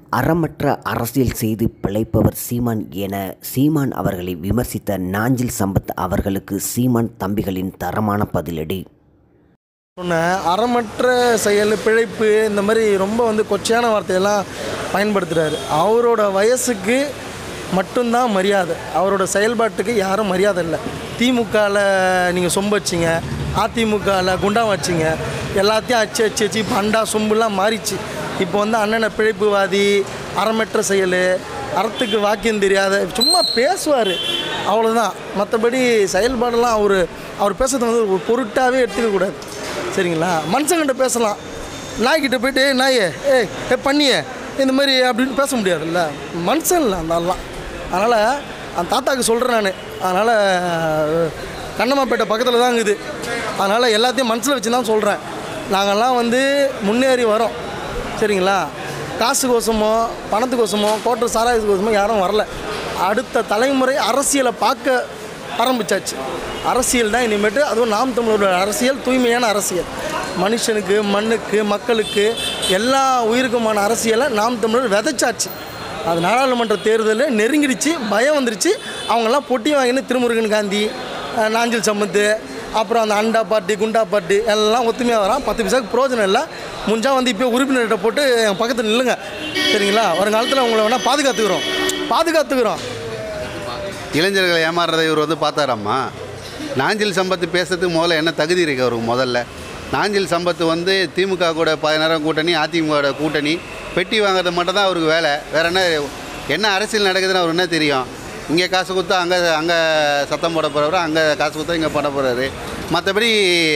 அறமற்ற அரசியல் செய்து பிழைப்பவர் சீமான் என சீமான் அவர்களை விமர்சித்த நாஞ்சில் சம்பத் அவர்களுக்கு சீமான் தம்பிகளின் தரமான பதிலடி சொன்ன அறமற்ற செயல் பிழைப்பு இந்த மாதிரி ரொம்ப வந்து கொச்சையான வார்த்தையெல்லாம் பயன்படுத்துகிறாரு அவரோட வயசுக்கு மட்டும்தான் மரியாதை அவரோட செயல்பாட்டுக்கு யாரும் மரியாதை இல்லை திமுகவில் நீங்கள் சொம்பு வச்சிங்க அதிமுகவில் குண்டா வச்சிங்க எல்லாத்தையும் அச்சு அச்சு அச்சு பண்டா சொம்புலாம் மாறிச்சு இப்போ வந்து அண்ணனை பிழைப்புவாதி அறமற்ற செயல் அறத்துக்கு வாக்கியம் தெரியாத சும்மா பேசுவார் அவ்வளோதான் மற்றபடி செயல்பாடெல்லாம் அவர் அவர் பேசுறது வந்து ஒரு பொருட்டாகவே எடுத்துக்க கூடாது சரிங்களா மனுஷங்கிட்ட பேசலாம் நாய்கிட்ட போயிட்டு "ஏய், நாயே ஏய் ஏ பண்ணியே இந்த மாதிரி அப்படின்னு பேச முடியாதுல்ல மனுஷன் இல்லை அந்த ஆள்லாம் அதனால் அந்த தாத்தாக்கு சொல்கிறேன் நான் அதனால் கண்ணம்மாப்பேட்டை பக்கத்தில் தான் இருக்குது அதனால் எல்லாத்தையும் மனசில் வச்சு தான் சொல்கிறேன் நாங்கள்லாம் வந்து முன்னேறி வரோம் சரிங்களா காசு கோசமோ பணத்துக்கோசமோ கோட்டர் சாராயத்துக்கோசமோ யாரும் வரல அடுத்த தலைமுறை அரசியலை பார்க்க ஆரம்பிச்சாச்சு அரசியல் தான் இனிமேட்டு அதுவும் நாம் தமிழரோட அரசியல் தூய்மையான அரசியல் மனுஷனுக்கு மண்ணுக்கு மக்களுக்கு எல்லா உயிருக்குமான அரசியலை நாம் தமிழர் விதைச்சாச்சு அது நாடாளுமன்ற தேர்தலில் நெருங்கிடுச்சு பயம் வந்துருச்சு அவங்கெல்லாம் பொட்டி வாங்கின்னு திருமுருகன் காந்தி அஹ், நாஞ்சில் சம்பத்து அப்புறம் அந்த அண்டா பார்ட்டி குண்டா பார்ட்டி எல்லாம் ஒத்துமையாக வரான் பத்து பைசாவுக்கு பிரயோஜனம் இல்லை முடிஞ்சா வந்து இப்போ உறுப்பினர்கிட்ட போட்டு என் பக்கத்தில் நில்லுங்க சரிங்களா வருங்காலத்தில் உங்களை வேணால் பாதுகாத்துக்கிறோம் பாதுகாத்துக்கிறோம் இளைஞர்களை ஏமாறுறதை இவர் வந்து பார்த்தாராம்மா நாஞ்சில் சம்பத்து பேசுறதுக்கு முதல்ல என்ன தகுதி இருக்கு அவருக்கு முதல்ல நாஞ்சில் சம்பத்து வந்து திமுக கூட பதினாறாம் கூட்டணி அதிமுக கூட்டணி பெட்டி வாங்குறது மட்டும் தான் அவருக்கு வேலை வேற என்ன என்ன அரசியல் நடக்குதுன்னு அவருக்கு என்ன தெரியும் இங்கே காசு கொடுத்தா அங்கே அங்கே சத்தம் போட போகிறவர் அங்கே காசு கொடுத்தா இங்கே பண்ண போகிறாரு மற்றபடி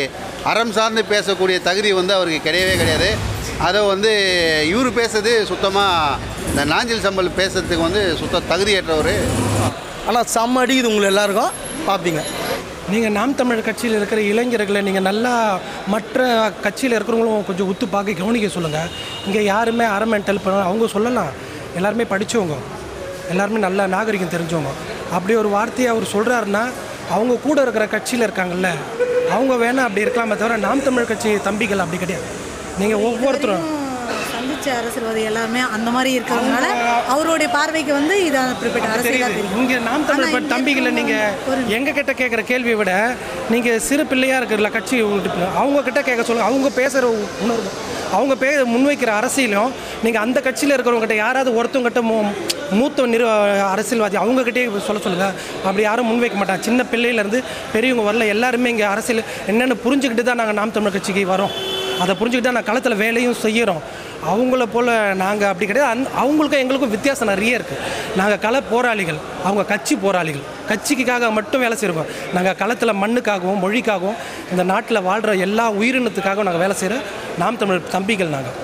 அறம் சார்ந்து பேசக்கூடிய தகுதி வந்து அவருக்கு கிடையவே கிடையாது அதை வந்து இவர் பேசுறது சுத்தமாக இந்த நாஞ்சில் சம்பல் பேசுறதுக்கு வந்து சுத்த தகுதியற்றவர் ஆனால் செம்ம அடிக்குது உங்களை எல்லாருக்கும் பார்ப்பீங்க நீங்கள் நாம் தமிழர் கட்சியில் இருக்கிற இளைஞர்களை நீங்கள் நல்லா மற்ற கட்சியில் இருக்கிறவங்களும் கொஞ்சம் உத்து பார்க்க கவனிக்க சொல்லுங்கள் இங்கே யாருமே அறமெண்டல் பண்ண அவங்க சொல்லலாம் எல்லாருமே படித்தவங்க எல்லாருமே நல்ல நாகரிகம் தெரிஞ்சவங்க அப்படி ஒரு வார்த்தையை அவர் சொல்கிறாருன்னா அவங்க கூட இருக்கிற கட்சியில் இருக்காங்கல்ல அவங்க வேணால் அப்படி இருக்கலாமே தவிர நாம் தமிழர் கட்சி தம்பிகள் அப்படி கிடையாது நீங்கள் ஒவ்வொருத்தரும் சந்திச்ச அரசியல்வாதி எல்லாருமே அந்த மாதிரி இருக்கிறதுனால அவருடைய பார்வைக்கு வந்து இது குறிப்பிட்ட அரசியலாக தெரியும் இங்கே நாம் தமிழ் ஆனா பட் இங்க தம்பிகளை வந்து நீங்கள் ஒரு- எங்க கிட்ட கேட்குற கேள்வியை விட நீங்கள் சிறு பிள்ளையாக இருக்கிற கட்சி உங்க- அவங்க கிட்ட கேட்க சொல்லுங்க அவங்க பேசுகிற உணர்வு அவங்க பே முன்வைக்கிற அரசியலும் நீங்கள் அந்த கட்சியில் இருக்கிறவங்ககிட்ட யாராவது ஒருத்தவங்ககிட்ட மூ மூத்த நிறு அரசியல்வாதி அவங்ககிட்டயே சொல்ல சொல்லுங்கள் அப்படி யாரும் முன்வைக்க மாட்டாங்க சின்ன பிள்ளையிலேருந்து பெரியவங்க வரல எல்லாருமே இங்கே அரசியல் என்னென்னு புரிஞ்சுக்கிட்டு தான் நாங்கள் நாம் தமிழ் கட்சிக்கு வரோம் அதை புரிஞ்சுக்கிட்டு தான் நான் களத்தில் வேலையும் செய்கிறோம் அவங்கள போல் நாங்கள் அப்படி கிடையாது அந் அவங்களுக்கும் எங்களுக்கும் வித்தியாசம் நிறைய இருக்குது நாங்கள் கள போராளிகள் அவங்க கட்சி போராளிகள் கட்சிக்காக மட்டும் வேலை செய்கிறோம் நாங்கள் களத்தில் மண்ணுக்காகவும் மொழிக்காகவும் இந்த நாட்டில் வாழ்கிற எல்லா உயிரினத்துக்காகவும் நாங்கள் வேலை செய்கிற நாம் தமிழ் தம்பிகள் நாங்கள்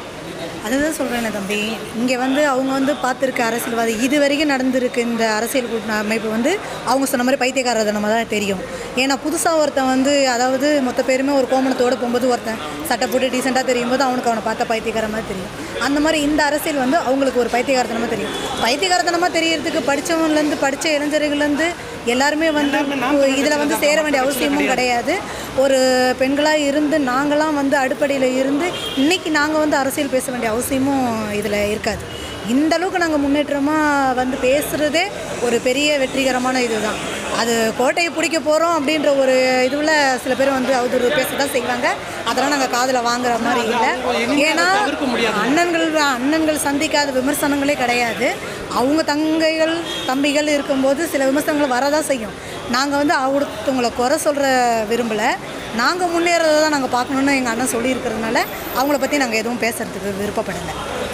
அதுதான் சொல்கிறேன் தம்பி இங்கே வந்து அவங்க வந்து பார்த்துருக்க அரசியல்வாதி இது வரைக்கும் நடந்திருக்கு இந்த அரசியல் கூட்ட அமைப்பு வந்து அவங்க சொன்ன மாதிரி பைத்தியக்காரதனமாக தான் தெரியும் ஏன்னா புதுசாக ஒருத்தன் வந்து அதாவது மொத்த பேருமே ஒரு கோமணத்தோடு போகும்போது ஒருத்தன் சட்டை போட்டு டீசெண்டாக தெரியும் போது அவனுக்கு அவனை பார்த்தா பைத்தியக்கார மாதிரி தெரியும் அந்த மாதிரி இந்த அரசியல் வந்து அவங்களுக்கு ஒரு பைத்தியக்காரத்தனமாக தெரியும் பைத்தியக்காரத்தனமாக தெரியறதுக்கு படித்தவங்கலேருந்து படித்த இளைஞர்கள்லேருந்து எல்லாருமே வந்து இதில் வந்து சேர வேண்டிய அவசியமும் கிடையாது ஒரு பெண்களாக இருந்து நாங்களாம் வந்து அடிப்படையில் இருந்து இன்னைக்கு நாங்கள் வந்து அரசியல் பேச வேண்டிய அவசியமும் இதில் இருக்காது இந்த அளவுக்கு நாங்கள் முன்னேற்றமாக வந்து பேசுகிறதே ஒரு பெரிய வெற்றிகரமான இதுதான் அது கோட்டையை பிடிக்க போகிறோம் அப்படின்ற ஒரு இதுவில் சில பேர் வந்து அவதூறு பேச தான் செய்வாங்க அதெல்லாம் நாங்கள் காதில் வாங்குற மாதிரி இல்லை ஏன்னா அண்ணன்கள் அண்ணன்கள் சந்திக்காத விமர்சனங்களே கிடையாது அவங்க தங்கைகள் தம்பிகள் இருக்கும்போது சில விமர்சனங்கள் வரதான் செய்யும் நாங்கள் வந்து ஒருத்தவங்களை குறை சொல்கிற விரும்பலை நாங்கள் முன்னேறதை தான் நாங்கள் பார்க்கணுன்னு எங்கள் அண்ணன் சொல்லியிருக்கிறதுனால அவங்கள பற்றி நாங்கள் எதுவும் பேசுகிறதுக்கு விருப்பப்படலை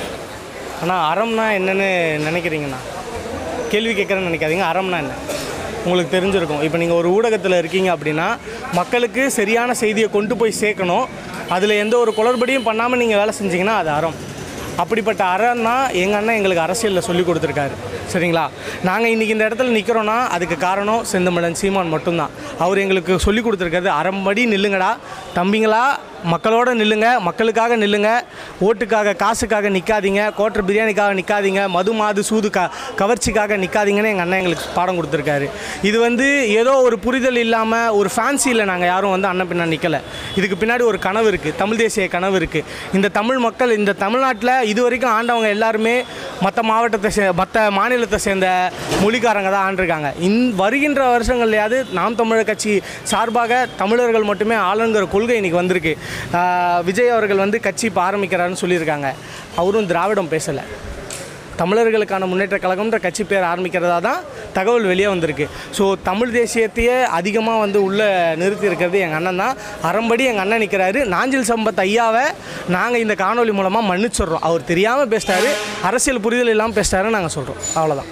ஆனால் அறம்னா என்னன்னு நினைக்கிறீங்கண்ணா கேள்வி கேட்குறேன்னு நினைக்காதீங்க அறம்னா என்ன உங்களுக்கு தெரிஞ்சிருக்கும் இப்போ நீங்கள் ஒரு ஊடகத்தில் இருக்கீங்க அப்படின்னா மக்களுக்கு சரியான செய்தியை கொண்டு போய் சேர்க்கணும் அதில் எந்த ஒரு குளறுபடியும் பண்ணாமல் நீங்கள் வேலை செஞ்சீங்கன்னா அது அறம் அப்படிப்பட்ட அறம் தான் எங்கள் அண்ணன் எங்களுக்கு அரசியலில் சொல்லி கொடுத்துருக்காரு சரிங்களா நாங்கள் இன்றைக்கி இந்த இடத்துல நிற்கிறோன்னா அதுக்கு காரணம் செந்தமிழன் சீமான் மட்டும்தான் அவர் எங்களுக்கு சொல்லி கொடுத்துருக்காரு அறம்படி நில்லுங்கடா தம்பிங்களா மக்களோட நில்லுங்க மக்களுக்காக நில்லுங்க ஓட்டுக்காக காசுக்காக நிற்காதீங்க கோட்டர் பிரியாணிக்காக நிற்காதீங்க மது மாது சூது க கவர்ச்சிக்காக நிற்காதீங்கன்னு எங்கள் அண்ணன் எங்களுக்கு பாடம் கொடுத்துருக்காரு இது வந்து ஏதோ ஒரு புரிதல் இல்லாமல் ஒரு ஃபேன்சியில் நாங்கள் யாரும் வந்து அண்ணன் பின்னா நிற்கலை இதுக்கு பின்னாடி ஒரு கனவு இருக்குது தமிழ் தேசிய கனவு இருக்குது இந்த தமிழ் மக்கள் இந்த தமிழ்நாட்டில் இது வரைக்கும் ஆண்டவங்க எல்லாருமே மற்ற மாவட்டத்தை சே மற்ற மாநிலத்தை சேர்ந்த மொழிக்காரங்க தான் ஆண்டிருக்காங்க இந் வருகின்ற வருஷங்கள்லையாவது நாம் தமிழர் கட்சி சார்பாக தமிழர்கள் மட்டுமே ஆளுங்கிற கொள்கை இன்னைக்கு வந்திருக்கு ஆஹ் விஜய் அவர்கள் வந்து கட்சி இப்போ ஆரம்பிக்கிறாருன்னு சொல்லியிருக்காங்க அவரும் திராவிடம் பேசலை தமிழர்களுக்கான முன்னேற்ற கழகம்ன்ற கட்சி பேர் ஆரம்பிக்கிறதா தான் தகவல் வெளியே வந்திருக்கு ஸோ தமிழ் தேசியத்தையே அதிகமாக வந்து உள்ளே நிறுத்தி இருக்கிறது எங்கள் அண்ணன் தான் அறம்படி எங்கள் அண்ணன் நிற்கிறாரு நாஞ்சில் சம்பத் ஐயாவை நாங்கள் இந்த காணொலி மூலமாக மன்னிச்சிடுறோம் அவர் தெரியாமல் பேசிட்டாரு அரசியல் புரிதல் இல்லாமல் பேசிட்டாருன்னு நாங்கள் சொல்கிறோம் அவ்வளோதான்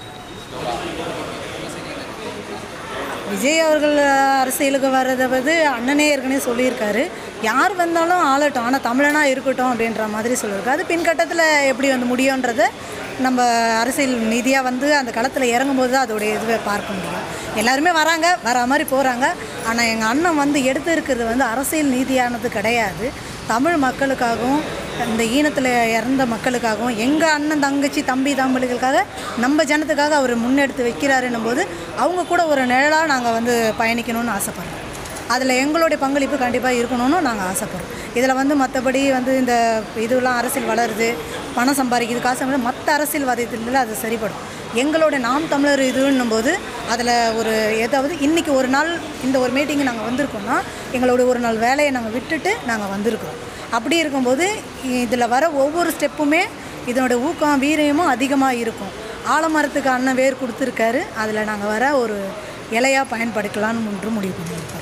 விஜய் அவர்கள் அரசியலுக்கு வர்றதை வந்து அண்ணனே ஏற்கனவே சொல்லியிருக்காரு யார் வந்தாலும் ஆளட்டும் ஆனால் தமிழனாக இருக்கட்டும் அப்படின்ற மாதிரி சொல்லியிருக்காரு அது பின்கட்டத்தில் எப்படி வந்து முடியுன்றதை நம்ம அரசியல் நீதியாக வந்து அந்த களத்தில் இறங்கும்போது தான் அதோடைய இதுவை பார்க்க முடியும் எல்லாருமே வராங்க வர மாதிரி போகிறாங்க ஆனால் எங்கள் அண்ணன் வந்து எடுத்து இருக்கிறது வந்து அரசியல் நீதியானது கிடையாது தமிழ் மக்களுக்காகவும் இந்த ஈனத்தில் இறந்த மக்களுக்காகவும் எங்கள் அண்ணன் தங்கச்சி தம்பி தம்பிகளுக்காக நம்ம ஜனத்துக்காக அவர் முன்னெடுத்து வைக்கிறாருன்னும் போது அவங்க கூட ஒரு நிழலாக நாங்கள் வந்து பயணிக்கணும்னு ஆசைப்பட்றோம் அதில் எங்களுடைய பங்களிப்பு கண்டிப்பாக இருக்கணும்னு நாங்கள் ஆசைப்படுறோம் இதில் வந்து மற்றபடி வந்து இந்த இதுலாம் அரசியல் வளருது பணம் சம்பாதிக்குது காசு சம்பாதிக்குது மற்ற அரசியல்வாதத்தில் அது சரிப்படும் எங்களோட நாம் தமிழர் இதுன்னும் போது அதில் ஒரு ஏதாவது இன்றைக்கி ஒரு நாள் இந்த ஒரு மீட்டிங்கு நாங்கள் வந்திருக்கோம்னா எங்களோட ஒரு நாள் வேலையை நாங்கள் விட்டுட்டு நாங்கள் வந்திருக்கிறோம் அப்படி இருக்கும்போது இதில் வர ஒவ்வொரு ஸ்டெப்புமே இதனோட ஊக்கம் வீரியமும் அதிகமாக இருக்கும் ஆலமரத்துக்கு அண்ணன் வேர் கொடுத்துருக்காரு அதில் நாங்கள் வர ஒரு இலையாக பயன்படுத்தலாம்னு ஒன்று முடிவு பண்ணியிருக்கிறோம்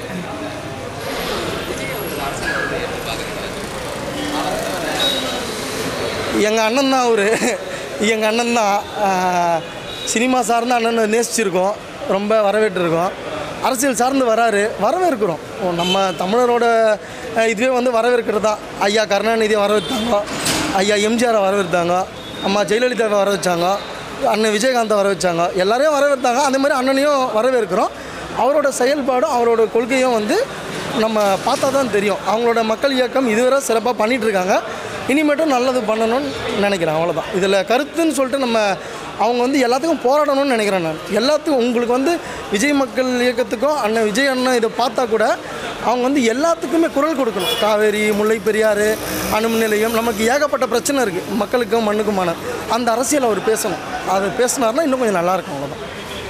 எங்கள் அண்ணன் தான் அவர் எங்கள் அண்ணன் தான் ஆஹ், சினிமா சார்ந்த அண்ணனை நேசிச்சிருக்கோம் ரொம்ப வரவேற்றிருக்கோம் அரசியல் சார்ந்து வராரு வரவேற்கிறோம் ஓ, நம்ம தமிழரோட அஹ், இதுவே வந்து வரவேற்கிறது தான் ஐயா கருணாநிதியை வரவேற்றாங்க ஐயா எம்ஜிஆரை வரவேற்றாங்க அம்மா ஜெயலலிதாவை வர வச்சாங்க அண்ணன் விஜயகாந்தை வர வச்சாங்க எல்லாரையும் வரவேற்றாங்க அதே மாதிரி அண்ணனையும் வரவேற்கிறோம் அவரோட செயல்பாடும் அவரோட கொள்கையும் வந்து நம்ம பார்த்தா தான் தெரியும் அவங்களோட மக்கள் இயக்கம் இதுவரை சிறப்பாக பண்ணிட்டு இருக்காங்க இனிமேட்டும் நல்லது பண்ணணும்னு நினைக்கிறேன் அவ்வளோதான் இதில் கருத்துன்னு சொல்லிட்டு நம்ம அவங்க வந்து எல்லாத்துக்கும் போராடணும்னு நினைக்கிறேன் நான் எல்லாத்துக்கும் உங்களுக்கு வந்து விஜய் மக்கள் இயக்கத்துக்கும் அண்ணன் விஜய் அண்ணன் இதை பார்த்தா கூட அவங்க வந்து எல்லாத்துக்குமே குரல் கொடுக்கணும் காவேரி முல்லை பெரியாறு அணுமின் நிலையம் நமக்கு ஏகப்பட்ட பிரச்சனை இருக்குது மக்களுக்கும் மண்ணுக்குமான அந்த அரசியல் அவர் பேசணும் அது பேசினார்னா இன்னும் கொஞ்சம் நல்லாயிருக்கும் அவ்வளோதான்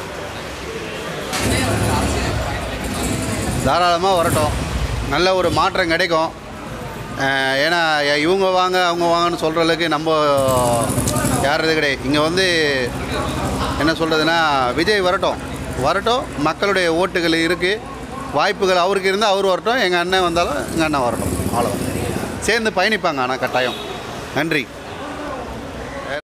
தாராளமாக வரட்டும் நல்ல ஒரு மாற்றம் கிடைக்கும் அஹ் ஏன்னா எ- இவங்க வாங்க அவங்க வாங்கன்னு சொல்கிற அளவுக்கு நம்ம யாரது கிடையாது இங்கே வந்து என்ன சொல்கிறதுனா விஜய் வரட்டும் வரட்டும் மக்களுடைய ஓட்டுகள் இருக்குது வாய்ப்புகள் அவருக்கு இருந்தால் அவர் வரட்டும் எங்கள் அண்ணன் வந்தாலும் எங்கள் அண்ணன் வரட்டும் அவ்வளோதான் சேர்ந்து பயணிப்பாங்க ஆனால் கட்டாயம் நன்றி